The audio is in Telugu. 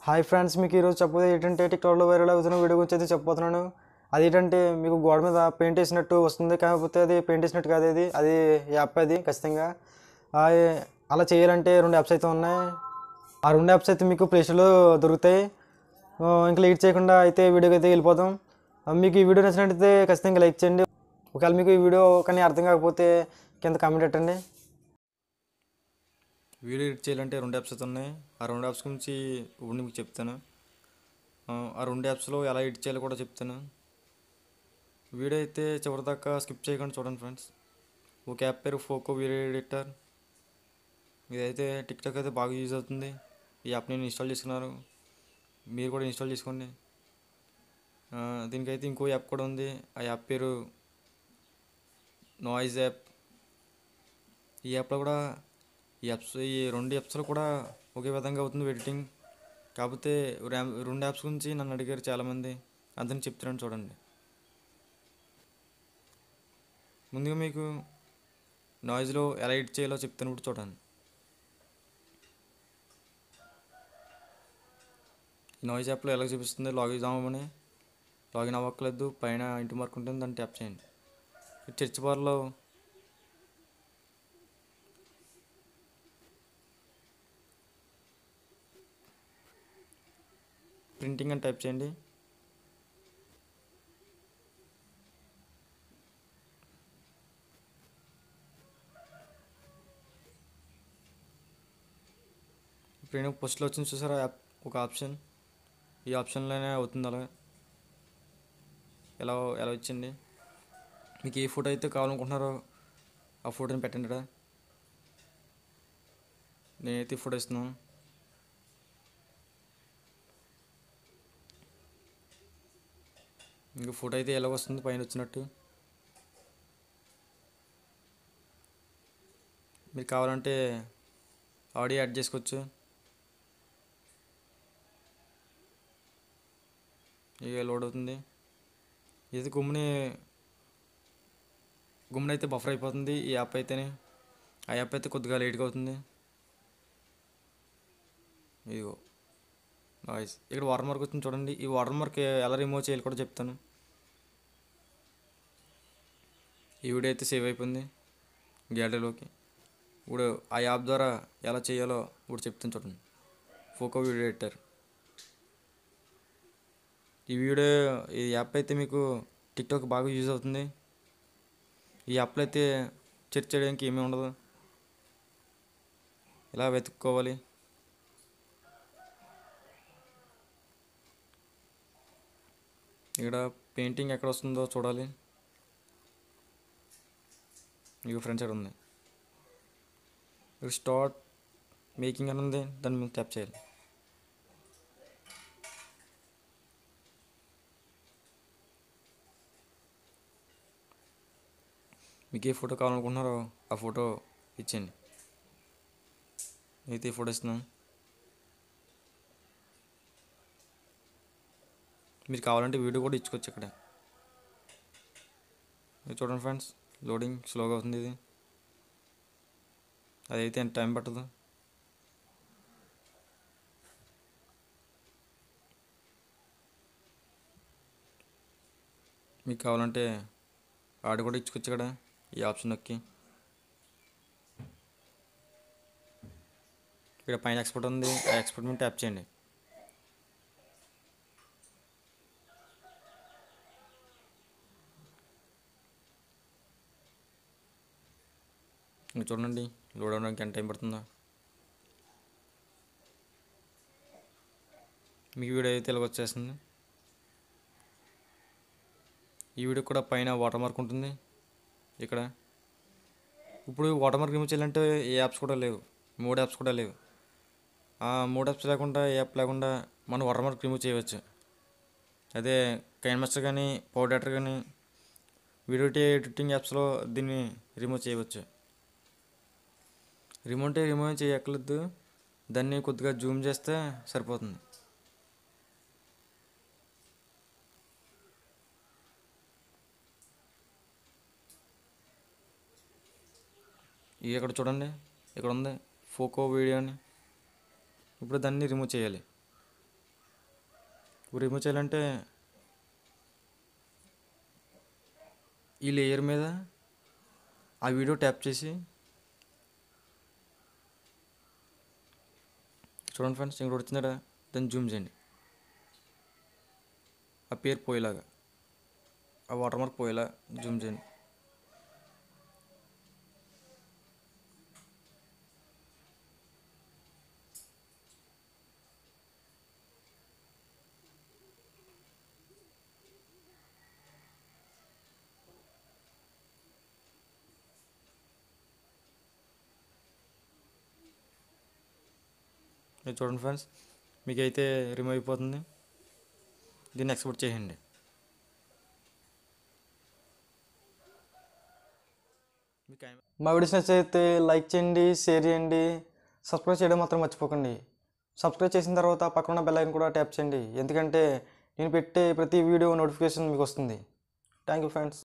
హాయ్ ఫ్రెండ్స్ మీకు ఈరోజు చెప్పబోయేది ఏంటంటే టిక్టాక్లో వైరల్ అవుతున్న వీడియో గురించి అయితే చెప్పబోతున్నాను అది ఏంటంటే మీకు గోడ మీద పెయింట్ వేసినట్టు వస్తుంది కాకపోతే అది పెయింట్ వేసినట్టు కాదు అది అది యాప్ అది ఖచ్చితంగా ఆ, అలా చేయాలంటే రెండు యాప్స్ అయితే ఉన్నాయి ఆ రెండు యాప్స్ అయితే మీకు ప్లేస్టోర్లో దొరుకుతాయి ఆ, ఇంకా లేట్ చేయకుండా అయితే వీడియోకి అయితే వెళ్ళిపోదాం ఆ, మీకు ఈ వీడియో నచ్చినట్టయితే ఖచ్చితంగా లైక్ చేయండి ఒకవేళ మీకు ఈ వీడియో కానీ అర్థం కాకపోతే కింద కామెంట్ పెట్టండి వీడియో ఎడిట్ చేయాలంటే రెండు యాప్స్ అయితే ఉన్నాయి ఆ రెండు యాప్స్ గురించి ఇప్పుడు మీకు చెప్తాను ఆ, ఆ రెండు యాప్స్లో ఎలా ఎడిట్ చేయాలో కూడా చెప్తాను వీడియో అయితే చివరిదాకా స్కిప్ చేయకుండా చూడండి ఫ్రెండ్స్ ఒక యాప్ పేరు ఫోకో వీడియో ఎడిటర్ ఇదైతే టిక్టాక్ అయితే బాగా యూజ్ అవుతుంది ఈ యాప్ నేను ఇన్స్టాల్ చేసుకున్నాను మీరు కూడా ఇన్స్టాల్ చేసుకోండి ఆ, దీనికైతే ఇంకో యాప్ కూడా ఉంది ఆ యాప్ పేరు నాయిస్ యాప్ ఈ యాప్లో కూడా ఈ యాప్స్ ఈ రెండు యాప్స్లో కూడా ఒకే విధంగా అవుతుంది ఎడిటింగ్ కాకపోతే ర్యామ్ రెండు యాప్స్ గురించి నన్ను అడిగారు చాలామంది అందుకని చెప్తున్నాను చూడండి ముందుగా మీకు నాయిస్లో ఎలా ఎడిట్ చేయాలో చెప్తాను ఇప్పుడు చూడండి ఈ నాయిస్ యాప్లో ఎలా చూపిస్తుంది లాగిన్ అవ్వమని లాగిన్ అవ్వక్కలేదు పైన ఇంటి మార్క్ ఉంటుంది దాన్ని ట్యాప్ చేయండి చర్చ్ బార్లో ప్రింటింగ్ అని టైప్ చేయండి ఇప్పుడు నేను పోస్ట్లో వచ్చింది చూసారా యాప్ ఒక ఆప్షన్ ఈ ఆప్షన్లోనే అవుతుంది అలా ఎలా ఎలా వచ్చింది మీకు ఏ ఫోటో అయితే కావాలనుకుంటున్నారో ఆ ఫోటోని పెట్టండి ఇక్కడ నేనైతే ఈ ఫోటో ఇస్తున్నాను ఇంకా ఫోటో అయితే ఎలా వస్తుంది పైన వచ్చినట్టు మీరు కావాలంటే ఆడియో యాడ్ చేసుకోవచ్చు ఇక లోడ్ అవుతుంది ఇది గుమ్ముని గుమ్మున అయితే బఫర్ అయిపోతుంది ఈ యాప్ అయితేనే ఆ యాప్ అయితే కొద్దిగా లేట్గా అవుతుంది ఇదిగో నాయిస్ ఇక్కడ వాటర్ మార్క్ వచ్చింది చూడండి ఈ వాటర్ మార్క్ ఎలా రిమూవ్ చేయాలి కూడా చెప్తాను ఈ వీడియో అయితే సేవ్ అయిపోయింది గ్యాలరీలోకి ఇప్పుడు ఆ యాప్ ద్వారా ఎలా చేయాలో ఇప్పుడు చెప్తాను చూడండి ఫోకో వీడియో ఎడిటర్ ఈ వీడియో ఈ యాప్ అయితే మీకు టిక్టాక్ బాగా యూజ్ అవుతుంది ఈ యాప్లో అయితే సెర్చ్ చేయడానికి ఏమీ ఉండదు ఇలా వెతుక్కోవాలి ఇక్కడ పెయింటింగ్ ఎక్కడ వస్తుందో చూడాలి ఇక ఫ్రెండ్స్ ఎక్కడ ఉంది ఇక్కడ స్టార్ట్ మేకింగ్ అని ఉంది దాన్ని మీద ట్యాప్ చేయాలి మీకు ఏ ఫోటో కావాలనుకుంటున్నారో ఆ ఫోటో ఇచ్చేయండి అయితే ఈ ఫోటో ఇస్తున్నాను మీరు కావాలంటే వీడియో కూడా ఇచ్చుకోవచ్చు ఇక్కడ ఇది చూడండి ఫ్రెండ్స్ లోడింగ్ స్లోగా అవుతుంది ఇది అదైతే ఎంత టైం పట్టదు మీకు కావాలంటే ఆడ కూడా ఇచ్చుకోవచ్చు ఇక్కడ ఈ ఆప్షన్ నొక్కి ఇక్కడ పైన ఎక్స్పోర్ట్ ఉంది ఆ ఎక్స్పోర్ట్ మీద ట్యాప్ చేయండి ఇంకా చూడండి లోడ్ అవ్వడానికి ఎంత టైం పడుతుందో మీకు వీడియో అయితే ఇలాగ వచ్చేస్తుంది ఈ వీడియో కూడా పైన వాటర్ మార్క్ ఉంటుంది ఇక్కడ ఇప్పుడు వాటర్ మార్క్ రిమూవ్ చేయాలంటే ఏ యాప్స్ కూడా లేవు మూడు యాప్స్ కూడా లేవు ఆ మూడు యాప్స్ లేకుండా ఏ యాప్ లేకుండా మనం వాటర్ మార్క్ రిమూవ్ చేయవచ్చు అదే కైన్ మాస్టర్ కానీ పవర్ డేటర్ కానీ వీడియో ఎడిటింగ్ యాప్స్లో దీన్ని రిమూవ్ చేయవచ్చు రిమోట్ రిమూవ్ చేయక్కర్లేదు దాన్ని కొద్దిగా జూమ్ చేస్తే సరిపోతుంది ఇవి ఇక్కడ చూడండి ఇక్కడ ఉంది ఫోకో వీడియో అని ఇప్పుడు దాన్ని రిమూవ్ చేయాలి రిమూవ్ చేయాలంటే ఈ లేయర్ మీద ఆ వీడియో ట్యాప్ చేసి చూడండి ఫ్రెండ్స్ ఇక్కడ వచ్చింది కదా దాన్ని జూమ్ చేయండి ఆ పేరు పోయేలాగా ఆ వాటర్ మార్క్ పోయేలా జూమ్ చేయండి ఇది చూడండి ఫ్రెండ్స్ మీకు అయితే రిమూవ్ అయిపోతుంది దీన్ని ఎక్స్పోర్ట్ చేయండి మీకు ఏం- మా వీడియోస్ నచ్చితే లైక్ చేయండి షేర్ చేయండి సబ్స్క్రైబ్ చేయడం మాత్రం మర్చిపోకండి సబ్స్క్రైబ్ చేసిన తర్వాత పక్కన బెల్ ఐకన్ కూడా ట్యాప్ చేయండి ఎందుకంటే నేను పెట్టే ప్రతి వీడియో నోటిఫికేషన్ మీకు వస్తుంది థ్యాంక్ యూ ఫ్రెండ్స్